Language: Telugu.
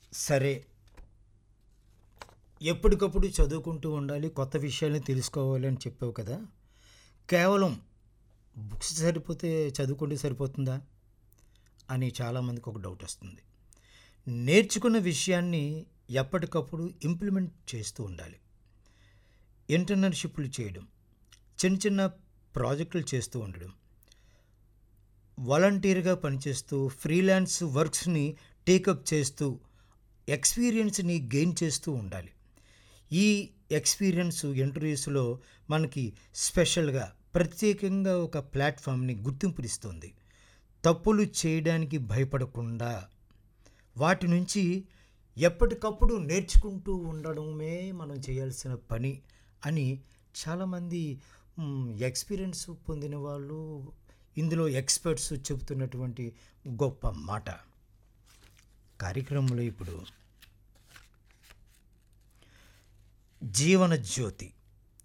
సరే ఎప్పటికప్పుడు చదువుకుంటూ ఉండాలి కొత్త విషయాల్ని తెలుసుకోవాలి అని చెప్పావు కదా కేవలం బుక్స్ సరిపోతే చదువుకుంటే సరిపోతుందా అని చాలామందికి ఒక డౌట్ వస్తుంది నేర్చుకున్న విషయాన్ని ఎప్పటికప్పుడు ఇంప్లిమెంట్ చేస్తూ ఉండాలి ఇంటర్నర్షిప్లు చేయడం చిన్న చిన్న ప్రాజెక్టులు చేస్తూ ఉండడం వాలంటీర్గా పనిచేస్తూ ఫ్రీలాన్స్ వర్క్స్ని టేకప్ చేస్తూ ఎక్స్పీరియన్స్ని గెయిన్ చేస్తూ ఉండాలి ఈ ఎక్స్పీరియన్స్ ఇంటర్వ్యూస్లో మనకి స్పెషల్గా ప్రత్యేకంగా ఒక ప్లాట్ఫామ్ని గుర్తింపునిస్తుంది తప్పులు చేయడానికి భయపడకుండా వాటి నుంచి ఎప్పటికప్పుడు నేర్చుకుంటూ ఉండడమే మనం చేయాల్సిన పని అని చాలామంది మ్, ఎక్స్పీరియన్స్ పొందిన వాళ్ళు ఇందులో ఎక్స్పర్ట్స్ చెబుతున్నటువంటి గొప్ప మాట కార్యక్రమంలో ఇప్పుడు జీవన జ్యోతి